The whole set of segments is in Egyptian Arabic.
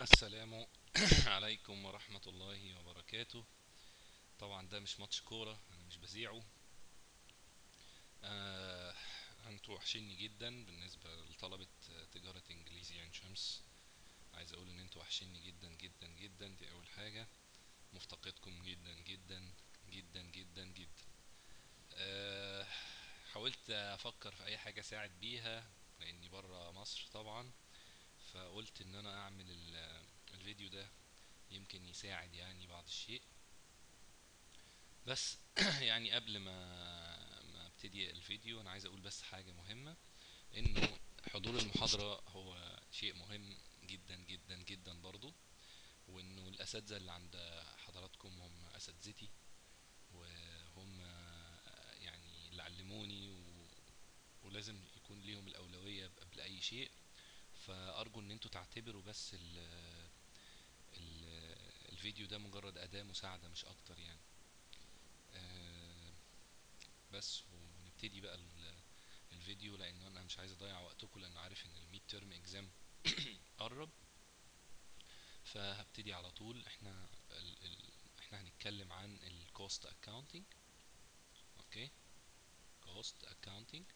السلام عليكم ورحمة الله وبركاته طبعا ده مش ماتش كورة انا مش بذيعه آه انتوا وحشيني جدا بالنسبة لطلبة تجارة انجليزي عين شمس عايز اقول ان انتوا وحشيني جدا جدا جدا دي اول حاجة مفتقدكم جدا جدا جدا جدا جدا آه حاولت افكر في اي حاجة اساعد بيها لاني برا مصر طبعا فقلت ان انا اعمل ال- الفيديو ده يمكن يساعد يعني بعض الشيء بس يعني قبل ما ما ابتدي الفيديو انا عايز اقول بس حاجة مهمة انه حضور المحاضرة هو شيء مهم جدا جدا جدا برضو وانه الاساتذة اللي عند حضراتكم هم اساتذتي وهم يعني اللي علموني و... ولازم يكون ليهم الاولوية قبل اي شيء فارجو ان انتوا تعتبروا بس ال... ال... الفيديو ده مجرد اداة مساعدة مش اكتر يعني آه، بس ونبتدي بقى ال- الفيديو لان انا مش عايز اضيع وقتكم لان عارف ان الميد تيرم اكزام قرب فهبتدي على طول احنا ال ال احنا هنتكلم عن الكوست اكاونتنج اوكي كوست اكاونتنج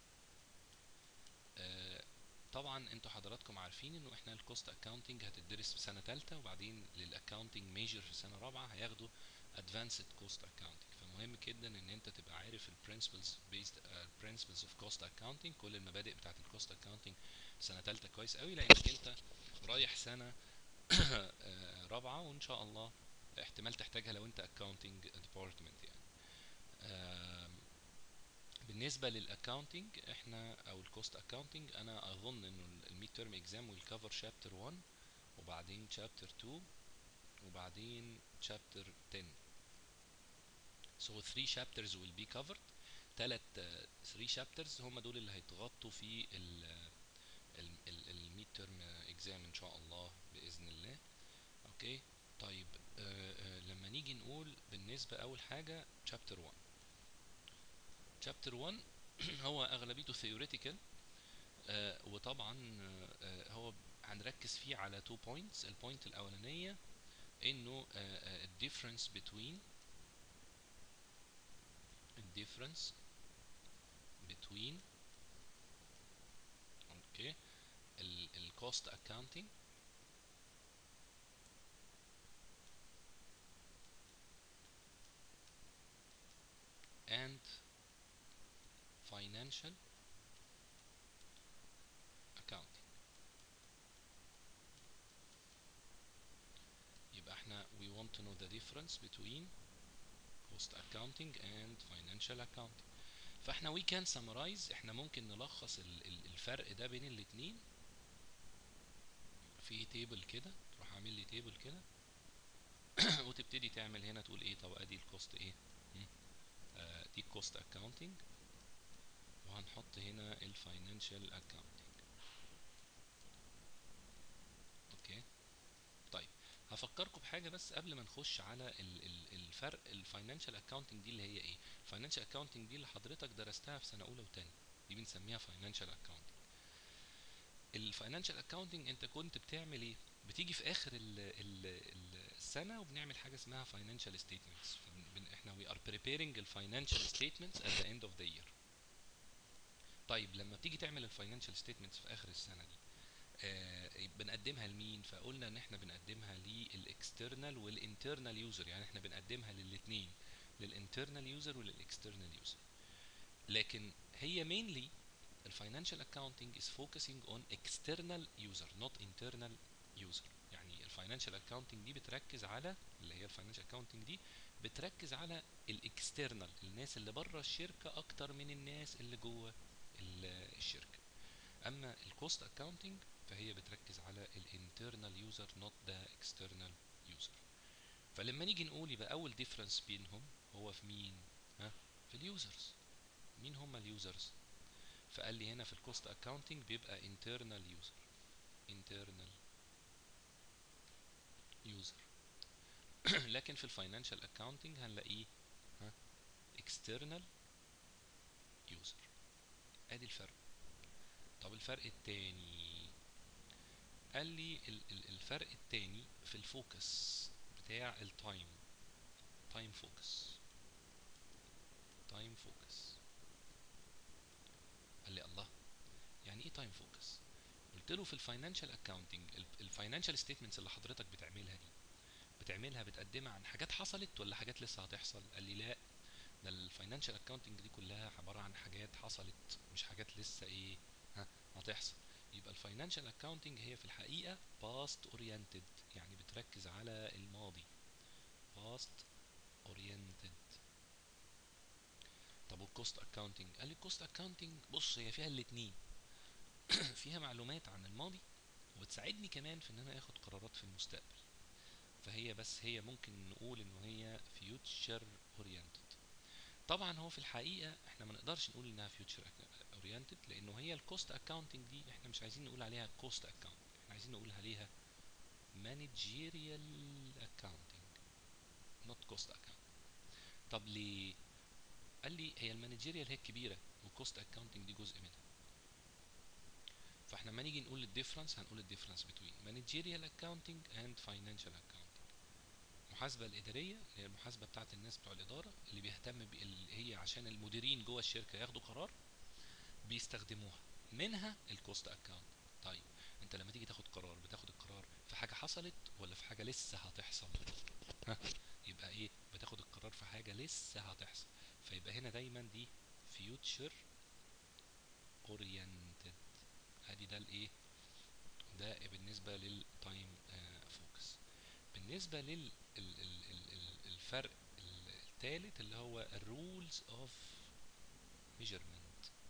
طبعا انتوا حضراتكم عارفين انه احنا الكوست اكاونتنج هتدرس في سنه ثالثه وبعدين للاكاونتنج ميجر في سنه رابعه هياخدوا ادفانسد كوست اكاونتنج فمهم جدا ان انت تبقى عارف البرنسبلز بيست برنسبلز اوف كوست اكاونتنج كل المبادئ بتاعه الكوست اكاونتنج سنه ثالثه كويس قوي لانك انت رايح سنه آه، رابعه وان شاء الله احتمال تحتاجها لو انت اكاونتنج ديبارتمنت يعني آم، بالنسبه للاكاونتنج احنا او الكوست اكاونتنج انا اظن انه الميد تيرم اكزام ويل كفر شابتر 1 وبعدين شابتر 2 وبعدين شابتر 10 so three chapters will be covered تلات آه، three chapters هم دول اللي هيتغطوا في الميد تيرم اكزام ان شاء الله باذن الله اوكي طيب آه، آه، لما نيجي نقول بالنسبه اول حاجه chapter 1 chapter 1 هو اغلبيته theoretical آه، وطبعا آه، آه، هو هنركز فيه على two points البوينت الاولانيه انه آه، آه، difference between difference between اوكي الكوست accounting and financial accounting يبقى احنا we want to know the difference between cost accounting and financial accounting فاحنا we can summarize احنا ممكن نلخص ال- ال- الفرق ده بين الاتنين في تيبل كده تروح عامل لي تيبل كده وتبتدي تعمل هنا تقول ايه طب ادي الكوست ايه مم. آه دي كوست اكاونتنج وهنحط هنا الفاينانشال اكاونتنج اوكي طيب هفكركم بحاجه بس قبل ما نخش على ال- ال- الفرق الفاينانشال اكاونتنج دي اللي هي ايه الفاينانشال اكاونتنج دي اللي حضرتك درستها في سنه اولى وتانية دي بنسميها فاينانشال اكاونتنج الفاينانشال اكاونتنج انت كنت بتعمل ايه بتيجي في اخر ال ال ال السنه وبنعمل حاجه اسمها فاينانشال ستيتمنتس احنا وي ار preparing الفاينانشال ستيتمنتس at the end of the year طيب لما بتيجي تعمل الفاينانشال ستيتمنتس في اخر السنه دي آه بنقدمها لمين فقلنا ان احنا بنقدمها للاكسترنال والانترنال يوزر يعني احنا بنقدمها للاثنين للانترنال يوزر وللاكسترنال يوزر لكن هي mainly الفاينانشال اكاونتنج is focusing on external user not internal user يعني الفاينانشال اكاونتنج دي بتركز على اللي هي الفاينانشال اكاونتنج دي بتركز على الاكسترنال الناس اللي بره الشركه اكتر من الناس اللي جوه ال- الشركه اما الكوست اكاونتنج فهي بتركز على الانترنال يوزر نوت ذا اكسترنال يوزر فلما نيجي نقول يبقى اول ديفرنس بينهم هو في مين ها في اليوزرز مين هم اليوزرز فقال لي هنا في الكوست اكاونتنج بيبقى internal user internal user لكن في الفاينانشال اكاونتنج هنلاقيه ها external user ادي الفرق طب الفرق التاني قال لي ال- ال- الفرق التاني في الفوكس بتاع التايم تايم فوكس تايم فوكس قال لي الله يعني ايه تايم فوكس قلت له في الفاينانشال اكاونتنج الفاينانشال ستيتمنتس اللي حضرتك بتعملها دي بتعملها بتقدمها عن حاجات حصلت ولا حاجات لسه هتحصل قال لي لا ده الفاينانشال اكاونتنج دي كلها عباره عن حاجات حصلت مش حاجات لسه ايه ها هتحصل يبقى الفاينانشال اكاونتنج هي في الحقيقه باست اورينتد يعني بتركز على الماضي باست اورينتد طب والكوست اكاونتنج قال لي الكوست اكاونتنج بص هي فيها الاتنين فيها معلومات عن الماضي وبتساعدني كمان في ان انا اخد قرارات في المستقبل فهي بس هي ممكن نقول انه هي فيوتشر اورينتد طبعا هو في الحقيقه احنا ما نقدرش نقول انها فيوتشر اورينتد لانه هي الكوست اكاونتنج دي احنا مش عايزين نقول عليها كوست اكاونت احنا عايزين نقول عليها مانجيريال اكاونتنج نوت كوست اكاونت طب ليه قال لي هي المانجيريال هي الكبيره والكوست اكاونتنج دي جزء منها فاحنا لما نيجي نقول الديفرنس هنقول الديفرنس بين مانجيريال اكاونتنج اند فاينانشال اكاونتنج المحاسبه الاداريه اللي هي المحاسبه بتاعه الناس بتوع الاداره اللي بيهتم ب- اللي هي عشان المديرين جوه الشركه ياخدوا قرار بيستخدموها منها الكوست اكاونت طيب انت لما تيجي تاخد قرار بتاخد القرار في حاجه حصلت ولا في حاجه لسه هتحصل ها يبقى ايه بتاخد القرار في حاجه لسه هتحصل فيبقى هنا دايما دي فيوتشر اورينتد ادي ده الايه ده بالنسبه للتايم فوكس بالنسبه لل ال- ال- ال- ال- الفرق الثالث اللي هو الرولز اوف ميجرمنت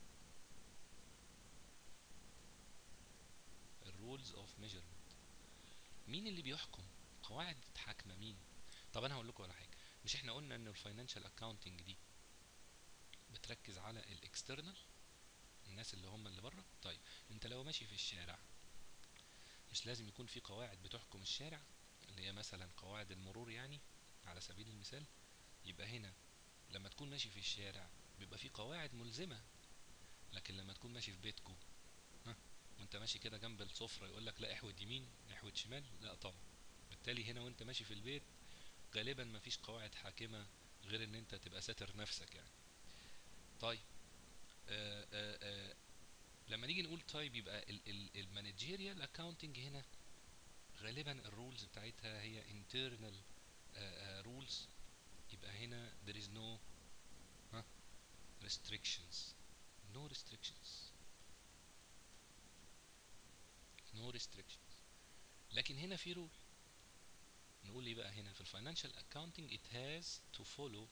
الرولز اوف ميجرمنت مين اللي بيحكم قواعد حاكمه مين طب انا هقول لكم على حاجه مش احنا قلنا ان الفاينانشال اكاونتنج دي بتركز على الاكسترنال الناس اللي هم اللي بره طيب انت لو ماشي في الشارع مش لازم يكون في قواعد بتحكم الشارع اللي هي مثلا قواعد المرور يعني على سبيل المثال يبقى هنا لما تكون ماشي في الشارع بيبقى في قواعد ملزمة لكن لما تكون ماشي في بيتكو ها وانت ماشي كده جنب السفرة يقول لك لا احود يمين احود شمال لا طبعا بالتالي هنا وانت ماشي في البيت غالبا مفيش قواعد حاكمة غير ان انت تبقى ساتر نفسك يعني طيب آآ آآ لما نيجي نقول طيب يبقى المانجيريال اكاونتنج هنا غالبا الرولز بتاعتها هي internal رولز يبقى هنا there is no ها restrictions no restrictions no restrictions لكن هنا في رول نقول ايه بقى هنا في الفاينانشال accounting it has to follow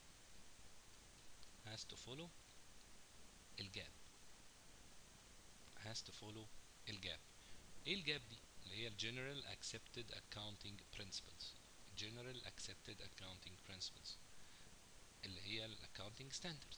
has to follow الجاب has to follow الجاب ايه الجاب دي اللي هي general accepted accounting principles general accepted accounting principles اللي هي ال accounting standards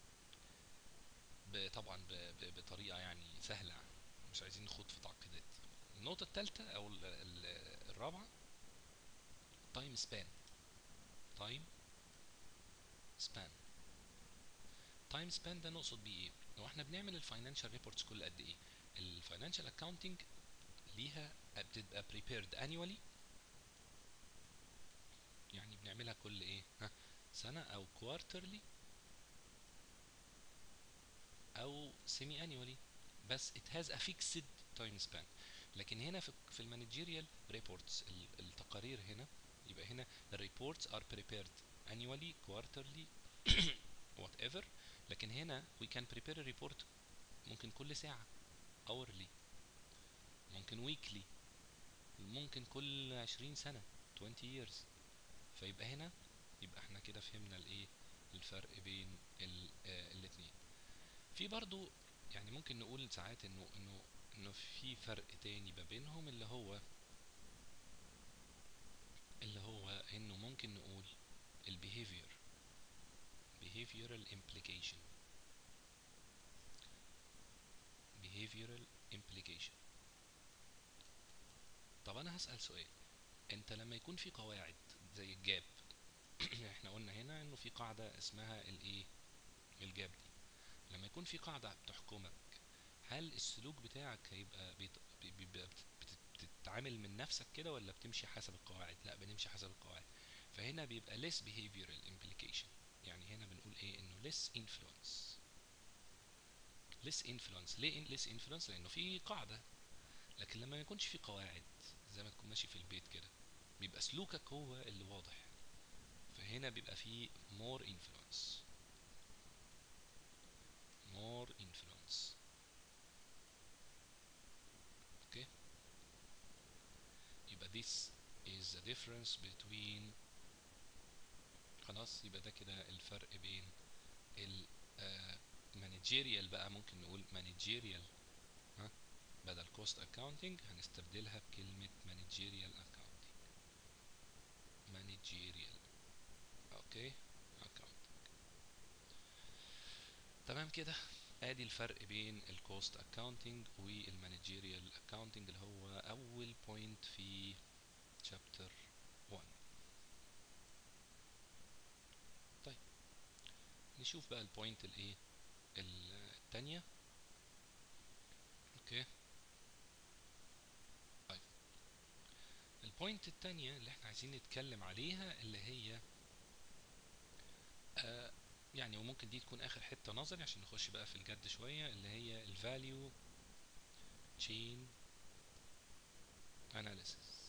ب- طبعا ب- ب- بطريقة يعني سهلة مش عايزين نخوض في تعقيدات النقطة الثالثة أو ال- ال- الرابعة time span time span time span ده نقصد بيه ايه؟ لو احنا بنعمل الفاينانشال ريبورتس كل قد ايه؟ الفاينانشال اكاونتنج ليها بتبقى prepared annually يعني بنعملها كل ايه؟ ها سنة أو quarterly أو semi annually بس it has a fixed time span لكن هنا في في المانجيريال ريبورتس التقارير هنا يبقى هنا الريبورتس are prepared annually quarterly whatever لكن هنا we can prepare a report ممكن كل ساعة hourly ممكن weekly ممكن كل عشرين سنة 20 years فيبقى هنا يبقى احنا كده فهمنا الايه الفرق بين ال- آه، الاتنين في برضو يعني ممكن نقول ساعات انه انه انه في فرق تاني ما بينهم اللي هو اللي هو انه ممكن نقول البيهيفير behavioral implication behavioral implication طب انا هسأل سؤال انت لما يكون في قواعد زي الجاب احنا قلنا هنا انه في قاعدة اسمها الايه الجاب دي لما يكون في قاعدة بتحكمك هل السلوك بتاعك هيبقى بيت... بي- بيبقى بت- بتتعامل من نفسك كده ولا بتمشي حسب القواعد لا بنمشي حسب القواعد فهنا بيبقى less behavioral implication يعني هنا بنقول ايه انه less influence less influence ليه less influence لانه في قاعده لكن لما ما يكونش في قواعد زي ما تكون ماشي في البيت كده بيبقى سلوكك هو اللي واضح فهنا بيبقى فيه more influence more influence اوكي يبقى this is the difference between خلاص يبقى ده كده الفرق بين ال managerial بقى ممكن نقول managerial ها بدل cost accounting هنستبدلها بكلمة managerial accounting managerial اوكي accounting تمام كده ادي الفرق بين الكوست اكاونتنج والمانجيريال اكاونتنج اللي هو اول بوينت في شابتر 1 طيب نشوف بقى البوينت الايه التانية اوكي طيب البوينت التانية اللي احنا عايزين نتكلم عليها اللي هي آه يعني وممكن دي تكون اخر حته نظري عشان نخش بقى في الجد شويه اللي هي الفاليو تشين اناليسيس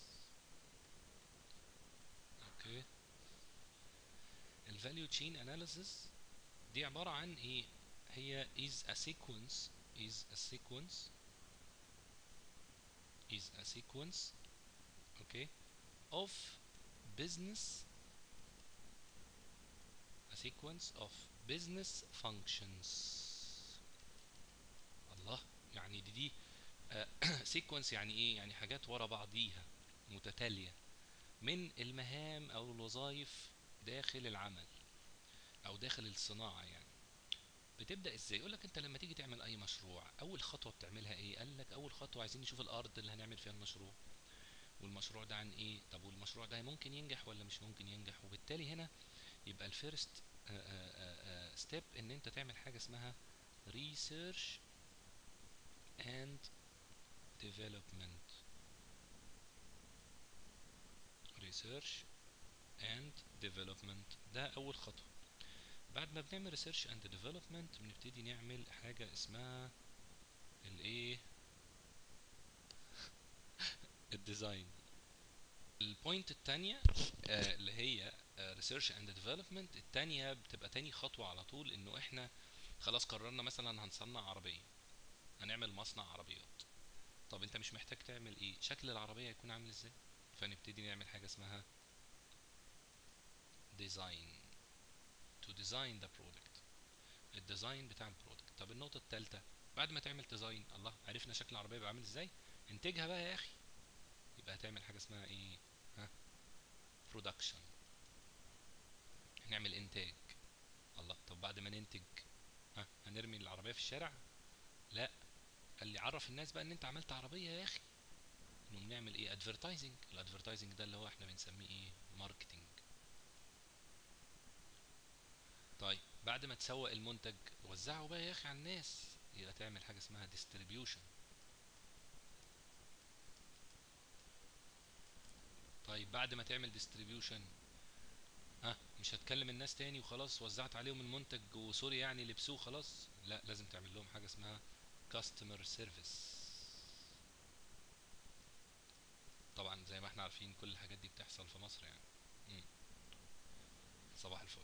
اوكي الفاليو تشين اناليسيس دي عباره عن ايه هي is a sequence is a sequence is a sequence okay of business a sequence of business functions الله يعني دي دي سيكونس يعني ايه يعني حاجات ورا بعضيها متتالية من المهام او الوظائف داخل العمل او داخل الصناعة يعني بتبدا ازاي يقول لك انت لما تيجي تعمل اي مشروع اول خطوه بتعملها ايه قال لك اول خطوه عايزين نشوف الارض اللي هنعمل فيها المشروع والمشروع ده عن ايه طب والمشروع ده ممكن ينجح ولا مش ممكن ينجح وبالتالي هنا يبقى الفيرست ستيب ان انت تعمل حاجه اسمها research and development research and development ده اول خطوه بعد ما بنعمل research and development بنبتدي نعمل حاجه اسمها الايه الديزاين البوينت التانية آه اللي هي ريسيرش اند ديفلوبمنت التانية بتبقى تاني خطوة على طول انه احنا خلاص قررنا مثلا هنصنع عربية هنعمل مصنع عربيات طب انت مش محتاج تعمل ايه شكل العربية هيكون عامل ازاي فنبتدي نعمل حاجة اسمها ديزاين to design the product الديزاين بتاع البرودكت طب النقطة التالتة بعد ما تعمل ديزاين الله عرفنا شكل العربية بيبقى عامل ازاي انتجها بقى يا اخي يبقى هتعمل حاجة اسمها ايه ها برودكشن هنعمل انتاج الله طب بعد ما ننتج ها هنرمي العربية في الشارع لا قال لي عرف الناس بقى ان انت عملت عربية يا اخي انه بنعمل ايه ادفرتايزنج الادفرتايزنج ده اللي هو احنا بنسميه ايه ماركتنج طيب بعد ما تسوق المنتج وزعه بقى يا اخي على الناس يبقى تعمل حاجه اسمها ديستريبيوشن طيب بعد ما تعمل ديستريبيوشن ها مش هتكلم الناس تاني وخلاص وزعت عليهم المنتج وسوري يعني لبسوه خلاص لا لازم تعمل لهم حاجه اسمها كاستمر سيرفيس طبعا زي ما احنا عارفين كل الحاجات دي بتحصل في مصر يعني مم. صباح الفل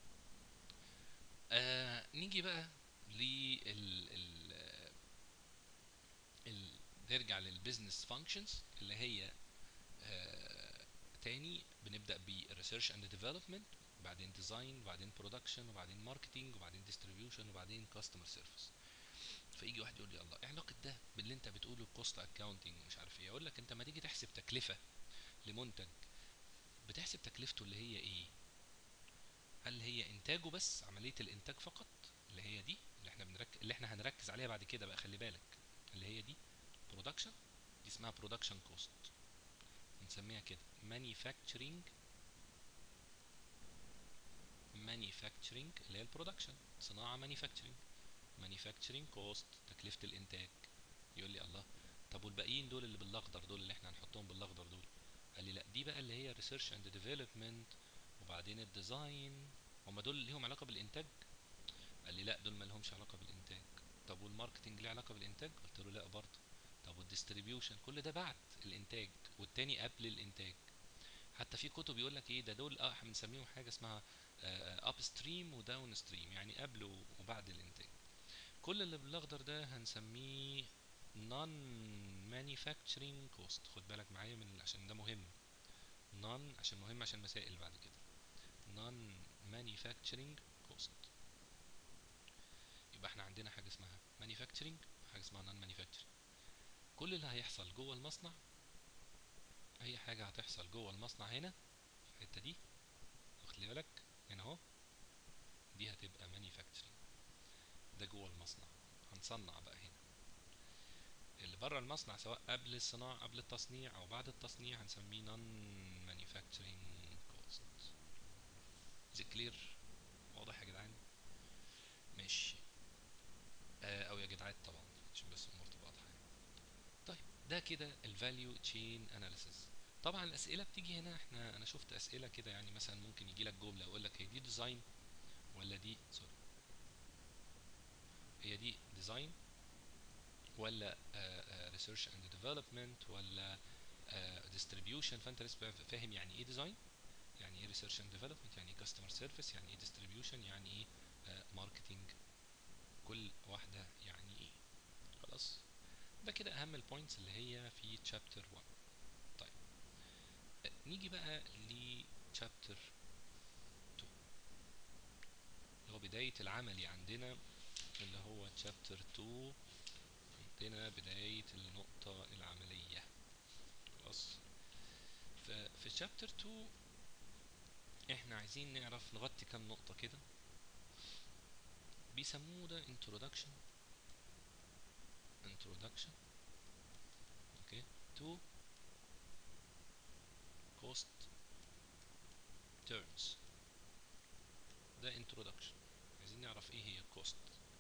آه نيجي بقى لل ال ال نرجع للبيزنس فانكشنز اللي هي آه تاني بنبدا بريسيرش اند ديفلوبمنت بعدين ديزاين وبعدين برودكشن وبعدين ماركتنج وبعدين ديستريبيوشن وبعدين كاستمر سيرفيس فيجي واحد يقول لي الله ايه علاقه ده باللي انت بتقوله الكوست اكاونتنج ومش عارف ايه اقول لك انت ما تيجي تحسب تكلفه لمنتج بتحسب تكلفته اللي هي ايه هل هي انتاجه بس عمليه الانتاج فقط اللي هي دي اللي احنا بنرك... اللي احنا هنركز عليها بعد كده بقى خلي بالك اللي هي دي برودكشن دي اسمها برودكشن كوست بنسميها كده مانيفاكتشرنج مانيفاكتشرنج اللي هي البرودكشن صناعه مانيفاكتشرنج مانيفاكتشرنج كوست تكلفه الانتاج يقول لي الله طب والباقيين دول اللي بالاخضر دول اللي احنا هنحطهم بالاخضر دول قال لي لا دي بقى اللي هي ريسيرش اند ديفلوبمنت وبعدين الديزاين هما دول ليهم علاقه بالانتاج قال لي لا دول ما لهمش علاقه بالانتاج طب والماركتنج ليه علاقه بالانتاج قلت له لا برضه طب والديستريبيوشن كل ده بعد الانتاج والتاني قبل الانتاج حتى في كتب يقول لك ايه ده دول اه احنا بنسميهم حاجه اسمها اب ستريم وداون ستريم يعني قبل وبعد الانتاج كل اللي بالاخضر ده هنسميه non manufacturing cost خد بالك معايا من عشان ده مهم non عشان مهم عشان مسائل بعد كده non manufacturing cost يبقى احنا عندنا حاجه اسمها manufacturing وحاجه اسمها non manufacturing كل اللي هيحصل جوه المصنع اي حاجه هتحصل جوه المصنع هنا في الحته دي واخد لي بالك هنا اهو دي هتبقى manufacturing ده جوه المصنع هنصنع بقى هنا اللي بره المصنع سواء قبل الصناعة قبل التصنيع أو بعد التصنيع هنسميه non manufacturing cost is it clear واضح يا جدعان ماشي آه أو يا جدعات طبعا عشان بس الأمور تبقى واضحة يعني. طيب ده كده الفاليو تشين اناليسيس طبعا الأسئلة بتيجي هنا احنا أنا شفت أسئلة كده يعني مثلا ممكن يجي لك جملة يقول لك هي دي ديزاين ولا دي سوري هي دي ديزاين ولا ريسيرش اند ديفلوبمنت ولا ديستريبيوشن فانت لسه فاهم يعني ايه ديزاين يعني ايه ريسيرش اند ديفلوبمنت يعني ايه كاستمر سيرفيس يعني ايه ديستريبيوشن يعني ايه ماركتنج كل واحده يعني ايه خلاص ده كده اهم البوينتس اللي هي في تشابتر 1 طيب آه، نيجي بقى لتشابتر 2 اللي هو بدايه العملي عندنا اللي هو تشابتر 2 عندنا بداية النقطة العملية خلاص ففي chapter 2 احنا عايزين نعرف نغطي كام نقطة كده بيسموه ده introduction introduction اوكي to cost terms ده introduction عايزين نعرف ايه هي cost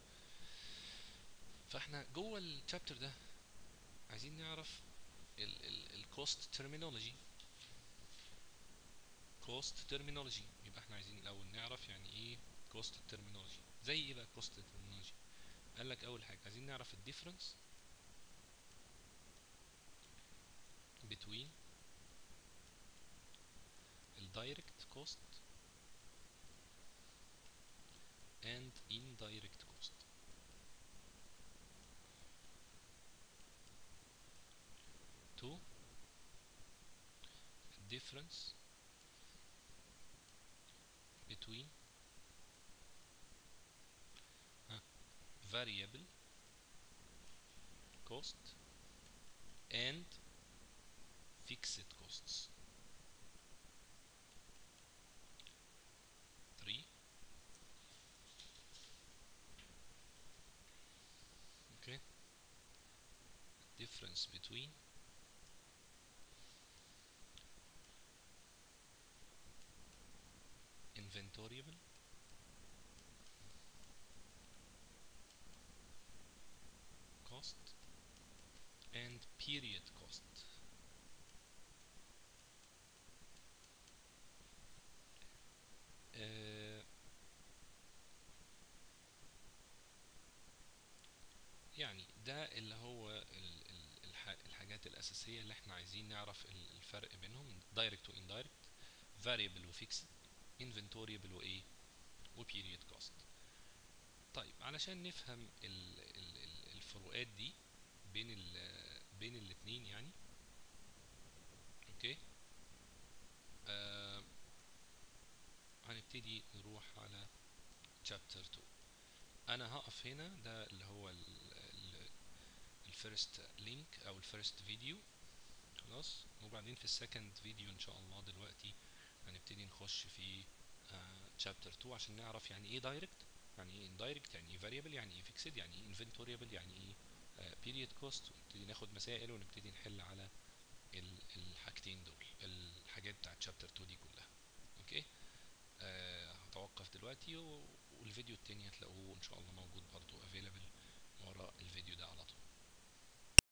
فاحنا جوه الشابتر ده عايزين نعرف الكوست ترمينولوجي كوست ترمينولوجي يبقى احنا عايزين الاول نعرف يعني ايه كوست ترمينولوجي زي ايه بقى كوست ترمينولوجي قال لك اول حاجه عايزين نعرف الديفرنس between الدايركت كوست and indirect cost to difference between uh, variable cost and fixed costs. Three. Okay. Difference between inventoriable cost and period cost آه، يعني ده اللي هو ال- ال- الح- الحاجات الأساسية اللي احنا عايزين نعرف ال- الفرق بينهم direct و indirect variable و fixed inventoriable وايه و period cost طيب علشان نفهم ال ال ال الفروقات دي بين ال بين الاتنين يعني اوكي آه هنبتدي نروح على chapter 2 انا هقف هنا ده اللي هو الفيرست لينك او الفيرست فيديو خلاص وبعدين في السكند فيديو ان شاء الله دلوقتي هنبتدي نخش في chapter 2 عشان نعرف يعني ايه دايركت يعني ايه indirect يعني ايه variable يعني ايه fixed يعني ايه inventoriable يعني ايه آه، period cost ونبتدي ناخد مسائل ونبتدي نحل على ال- الحاجتين دول الحاجات بتاعت chapter 2 دي كلها اوكي آه هتوقف دلوقتي و- والفيديو التاني هتلاقوه ان شاء الله موجود برضو available ورا الفيديو ده على طول